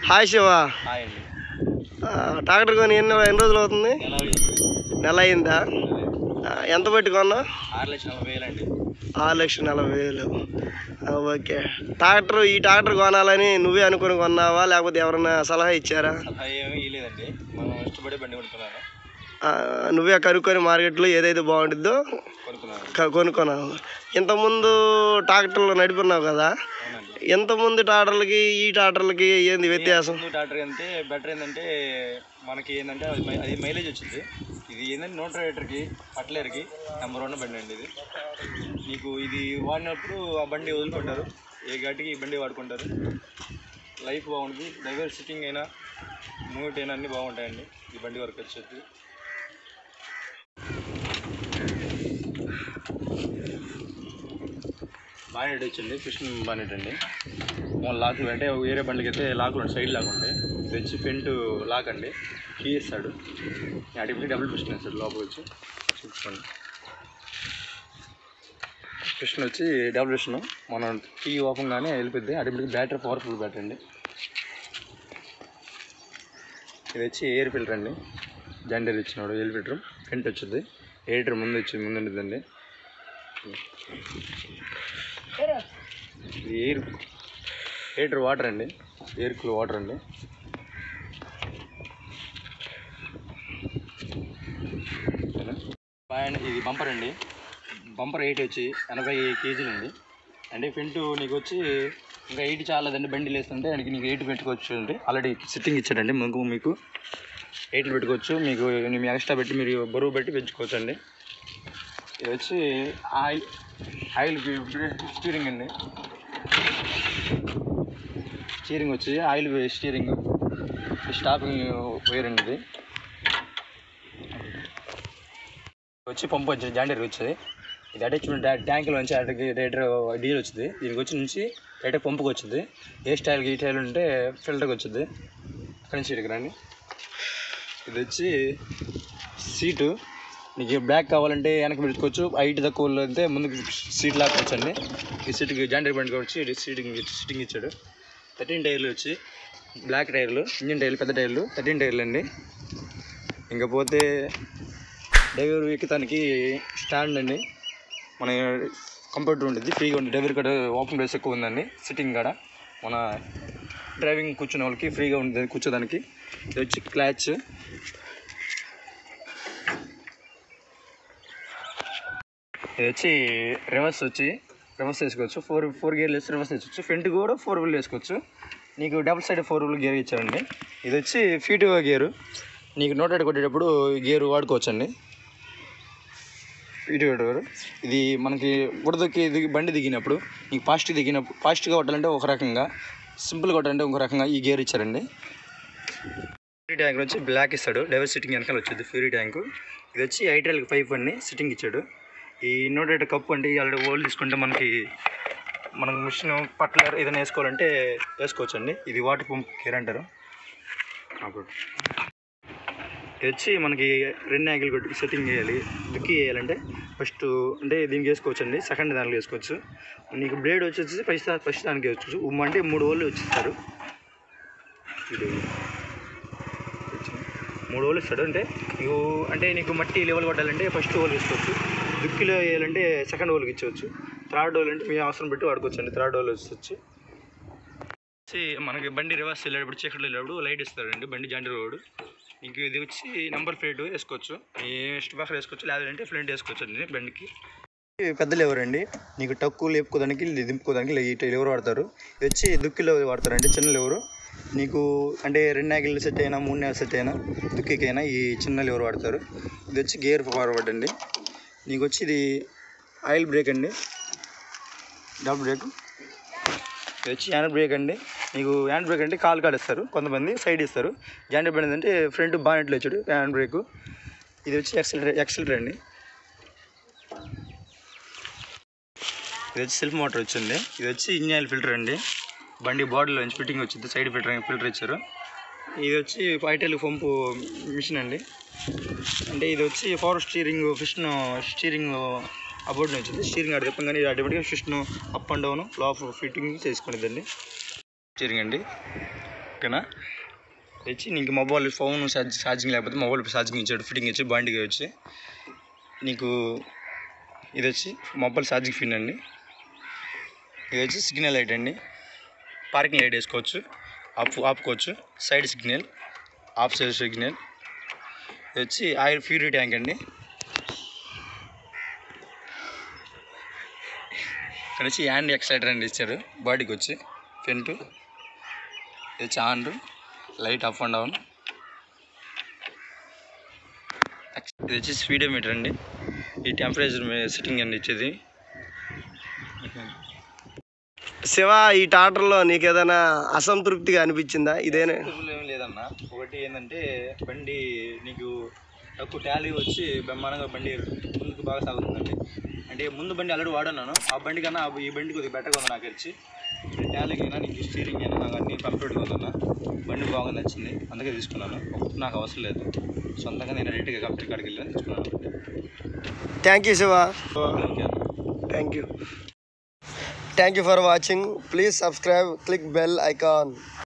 Hi Shiva hi అండి ఆ, tractor కొని ఎన్ని ఎన్ని రోజులు అవుతుంది ఎలా నెల అయిందా ఆ, ఎంత పెట్టి కొన్నా ఆరు లక్షల నలభై వేలు అండి ఆరు లక్షల నలభై వేలు ఆ, ఓకే ట్రాక్టర్ ఈ ట్రాక్టర్ కొనాలని నువ్వే అనుకుని కొన్నావా లేకపోతే ఎవరైనా సలహా ఇచ్చారా సలహా ఏమీ ఇవ్వలేదండి మనం ఇష్టపడి బండి కొనుక్కున్నాను ఆ, నువ్వే కనుక్కొని మార్కెట్లో ఏదైతే బాగుంటుందో కొనుక్కున్నాను క- కొనుక్కున్నావు ఇంతకుముందు ట్రాక్టర్లు నడిపినావు కదా అవునండి ఇంతకుముందు ట్రాక్టర్లకి ఈ ట్రాక్టర్లకి ఏంది వ్యత్యాసం ముందు టాటర్ అంటే బెటర్ ఏంటంటే మనకి ఏంటంటే అది మై- అది మైలేజ్ వచ్చింది ఇది ఏంటంటే నోట్ రైడర్కి పట్లేరుకి నెంబర్ వన్ బండి అండి ఇది నీకు ఇది వాడినప్పుడు ఆ బండి వదులుకుంటారు ఏ ఘాటికి ఈ బండి వాడుకుంటారు లైఫ్ బాగుంటుంది డ్రైవర్ సిట్టింగ్ అయినా మూమెంట్ అయినా అన్నీ బాగుంటాయండి ఈ బండి వరకు వచ్చేది బానెట్ వచ్చింది కృష్ణ బానెట్ అండి మన లాక్లు అంటే వేరే బండికి అయితే లాక్లు ఉంటాయి సైడ్ లాక్ ఉంటాయి ఇది వచ్చి ఫ్రంట్ లాక్ అండి కీ ఇస్తాడు అడిగి డబుల్ పిస్టన్ ఇస్తాడు లోపల వచ్చి చూసుకోండి పిస్టన్ వచ్చి డబుల్ పిస్టన్ మనం కీ ఓపెన్ గానే వెళ్ళిపోద్ది అడిగి బ్యాటరీ పవర్ఫుల్ బ్యాటరీ అండి ఇది వచ్చి ఎయిర్ ఫిల్టర్ అండి జెండర్ ఇచ్చినాడు ఎయిర్ ఫిల్టర్ ఫ్రంట్ వచ్చింది ఎయిటర్ ముందు వచ్చి ముందు ఉంటుందండి ఇది ఎయిర్ ఎయిటర్ వాటర్ అండి ఎయిర్ కూల్ వాటర్ అండి ఓకేనా? అండ్ ఇది బంపర్ అండి బంపర్ ఎయిట్ వచ్చి ఎనభై కేజీలు అండి అంటే ఫ్రంట్ నీకు వచ్చి ఇంకా ఎయిట్ చాలదండి బండి లేస్తుంటే ఆయనకి నీకు ఎయిట్ పెట్టుకోవచ్చు అండి ఆల్రెడీ సిట్టింగ్ ఇచ్చాడండి మీకు మీకు ఎయిట్లు పెట్టుకోవచ్చు మీకు మీ ఎక్స్ట్రా పెట్టి మీరు బరువు పెట్టి పెంచుకోవచ్చు అండి ఇది వచ్చి ఆయిల్ ఆయిల్ స్టీరింగ్ అండి స్టీరింగ్ వచ్చి ఆయిల్ స్టీరింగ్ స్టాపింగ్ వైర్ అండి ఇది వచ్చి పంపు వచ్చింది జాండీర్ వచ్చేది ఇది అటాచ్మెంట్ ట్యాంకులో నుంచి అటుకి రేటర్ డీల్ వచ్చింది దీనికి వచ్చి నుంచి రేటర్ పంపుకి వచ్చింది ఏ స్టైల్ ఈ స్టైల్ ఉంటే ఫిల్టర్కి వచ్చింది అక్కడి నుంచి ఇక్కడికి రండి ఇది వచ్చి సీటు నీకు బ్లాక్ కావాలంటే వెనక పెట్టుకోవచ్చు హైట్ తక్కువ అయితే ముందుకు సీట్ లాక్కోవచ్చండి ఈ సీట్కి జాండర్ బండికి వచ్చి ఇది సీటింగ్ సీటింగ్ ఇచ్చాడు థర్టీన్ టైర్లు వచ్చి బ్లాక్ టైర్లు ఇంజిన్ టైర్లు పెద్ద టైర్లు థర్టీన్ టైర్లు అండి ఇంకా పోతే డ్రైవర్ ఎక్కడానికి స్టాండ్ అండి మన కంప్యూటర్ ఉంటుంది ఫ్రీగా ఉంటుంది డ్రైవర్ కాడ ఓపెన్ ప్లేస్ ఎక్కువ ఉందండి సిట్టింగ్ కాడ మన డ్రైవింగ్ కూర్చునే వాళ్ళకి ఫ్రీగా ఉంటుంది కూర్చోడానికి ఇది వచ్చి క్లాచ్ ఇది వచ్చి రివర్స్ వచ్చి రివర్స్ వేసుకోవచ్చు ఫోర్ ఫోర్ గేర్లు వేసి రివర్స్ వేసుకోవచ్చు ఫ్రంట్ కూడా ఫోర్ వీల్ వేసుకోవచ్చు నీకు double side four wheel gear ఇచ్చారండి ఇది వచ్చి ఫీట్ గేరు నీకు నోట్ ఎడ్ కొట్టేటప్పుడు ఈ గేరు వాడుకోవచ్చండి ఫీట్ గేరు ఇది మనకి బుడదకి దిగి బండి దిగినప్పుడు నీకు ఫాస్ట్ దిగినప్పుడు ఫాస్ట్గా కొట్టాలంటే ఒక రకంగా సింపుల్ కొట్టాలంటే ఒక రకంగా ఈ గేర్ ఇచ్చారండి ఫ్యూరీ ట్యాంక్ వచ్చి బ్లాక్ ఇస్తాడు డైవర్ సిట్టింగ్ వెనకాల వచ్చింది ఫ్యూరీ ట్యాంకు ఇది వచ్చి ఐటెల్ పైప్ అండి సిట్టింగ్ ఇచ్చాడు ఈ ఇన్నోడేట్ కప్ అండి ఆల్రెడీ ఓల్డ్ తీసుకుంటే మనకి మనకు మిషన్ పట్లర్ ఏదైనా వేసుకోవాలంటే వేసుకోవచ్చండి ఇది వాటర్ పంప్ కేర్ అంటారు అప్పుడు ఇది వచ్చి మనకి రెండు యాంగిల్ కొట్టి సెట్టింగ్ చేయాలి దుక్కి వేయాలంటే ఫస్ట్ అంటే దీనికి వేసుకోవచ్చండి సెకండ్ దాంట్లో వేసుకోవచ్చు నీకు బ్లేడ్ వచ్చేసి ఫస్ట్ దా- ఫస్ట్ దానికి వేసుకోవచ్చు ఉమ్మ అంటే మూడు వాళ్ళు వచ్చిస్తారు ఇది మూడు హోల్ ఇస్తాడు అంటే నీకు అంటే నీకు మట్టి లెవెల్ కొట్టాలంటే ఫస్ట్ హోల్ ఇసుకోవచ్చు దుక్కిలో వేయాలంటే సెకండ్ హోల్కి ఇచ్చవచ్చు థర్డ్ హోల్ అంటే మీ అవసరం పెట్టి వాడుకోవచ్చు అండి థర్డ్ హోల్ వచ్చి వచ్చి మనకి బండి రివర్స్ వెళ్ళేటప్పుడు చీకట్లో వెళ్ళేటప్పుడు లైట్ ఇస్తారండి బండి జాండి రోడ్ ఇంక ఇది వచ్చి నెంబర్ ప్లేట్ వేసుకోవచ్చు ఏ స్టిఫర్ వేసుకోవచ్చు లేదంటే ఫ్రంట్ వేసుకోవచ్చు అండి బండికి పెద్ద లెవర్ అండి నీకు టక్కు లేపుకోదానికి దింపుకోదానికి ఈ లెవర్ వాడతారు ఇది వచ్చి దుక్కిలో వాడతారండి చిన్న లెవరు నీకు అంటే రెండు నాగిల్ సెట్ అయినా మూడు నాగిల్ సెట్ అయినా దుక్కికైనా ఈ చిన్న లెవర్ వాడతారు ఇది వచ్చి గేర్ ఫార్వర్డ్ అండి నీకు వచ్చి ఇది ఆయిల్ బ్రేక్ అండి డబుల్ బ్రేక్ ఇది వచ్చి హ్యాండ్ బ్రేక్ అండి నీకు హ్యాండ్ బ్రేక్ అంటే కాలు కాడిస్తారు కొంతమంది సైడ్ ఇస్తారు జాండర్ బండి అంటే ఫ్రంట్ బానెట్లో వచ్చాడు హ్యాండ్ బ్రేక్ ఇది వచ్చి ఎక్సలరేటర్ ఎక్సలరేటర్ అండి ఇది వచ్చి సెల్ఫ్ మోటార్ వచ్చింది ఇది వచ్చి ఇంజిన్ ఆయిల్ ఫిల్టర్ అండి బండి బాడీలో నుంచి ఫిట్టింగ్ వచ్చింది సైడ్ ఫిల్టర్ ఫిల్టర్ ఇచ్చారు ఇది వచ్చి ఐటెల్ పంపు మిషన్ అండి అంటే ఇది వచ్చి పవర్ స్టీరింగ్ ఫిష్ను స్టీరింగ్ అబౌట్ వచ్చింది స్టీరింగ్ అటు తిప్పగానే ఇది ఆటోమేటిక్గా ఫిష్ను అప్ అండ్ డౌన్ లాఫ్ ఫిట్టింగ్ చేసుకునేదండి స్టీరింగ్ అండి ఓకేనా వచ్చి నీకు మొబైల్ ఫోన్ ఛార్జ్ ఛార్జింగ్ లేకపోతే మొబైల్ ఛార్జింగ్ ఇచ్చాడు ఫిట్టింగ్ ఇచ్చి బండికి వచ్చి నీకు ఇది వచ్చి మొబైల్ ఛార్జింగ్ పిన్ అండి ఇది వచ్చి సిగ్నల్ లైట్ అండి పార్కింగ్ లైట్ వేసుకోవచ్చు ఆఫ్ ఆపుకోవచ్చు side signal off side signal ఇది వచ్చి ఆయిల్ ప్యూరిటీ ట్యాంక్ అండి ఇక్కడ వచ్చి హ్యాండ్ ఎక్సైటర్ అండి ఇచ్చారు బాడీకి వచ్చి ఫ్రంట్ ఇది వచ్చి on light up and down ఇది వచ్చి స్పీడోమీటర్ అండి ఈ టెంపరేచర్ సిట్టింగ్ అండి ఇచ్చేది శివ ఈ ట్రాక్టర్లో నీకు ఏదైనా అసంతృప్తిగా అనిపించిందా ఇదేనే ట్రిపుల్ ఏం లేదన్న ఒకటి ఏంటంటే బండి నీకు తక్కువ టాలీ వచ్చి బ్రహ్మాండంగా బండి ముందుకు బాగా సాగుతుందండి అంటే ముందు బండి ఆల్రెడీ వాడున్నాను ఆ బండి కన్నా ఆ- ఈ బండి కొద్దిగా బెటర్గా ఉంది నాకు వచ్చి టాలింగ్ అయినా నీకు స్టీరింగ్ అయినా నాకు అన్ని కంఫర్ట్గా ఉందన్న బండి బాగా నచ్చింది అందుకే తీసుకున్నాను ఒకటి నాకు అవసరం లేదు సొంతంగా నేను డైరెక్ట్గా కంపెనీ కాడికి వెళ్ళి తీసుకున్నాను థ్యాంక్ యూ శివ ఓకే అన్న thank you thank you for watching please subscribe click bell icon